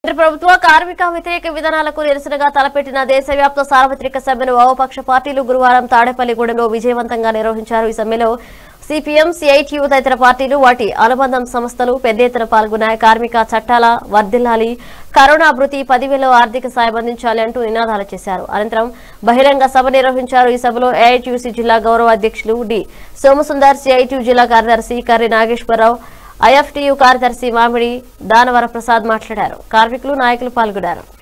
కేంద్ర ప్రభుత్వ కార్మిక వ్యతిరేక విధానాలకు నిరసనగా తలపెట్టిన దేశవ్యాప్త సార్వత్రిక సమ్మెను వామపక్ష పార్టీలు గురువారం తాడేపల్లిగూడెంలో విజయవంతంగా నిర్వహించారు ఈ సమ్మెలో సిపిఎం సిఐటియు తదితర పార్టీలు వాటి అనుబంధం సంస్థలు పెద్ద ఎత్తున పాల్గొన్నాయి కార్మిక చట్టాల వర్ధిల్లాలి కరోనా భృతి పదివేల ఆర్థిక సాయం అందించాలి అంటూ నినాదాలు చేశారు అనంతరం బహిరంగ సభ నిర్వహించారు ఈ సభలో ఏఐటియుసి జిల్లా గౌరవ అధ్యక్షులు డి సోమసుందర్ సిఐటియు జిల్లా కార్యదర్శి కర్రి నాగేశ్వరరావు ఐఎఫ్టియు కార్యదర్శి మామిడి దానవర ప్రసాద్ మాట్లాడారు కార్మికులు నాయకులు పాల్గొన్నారు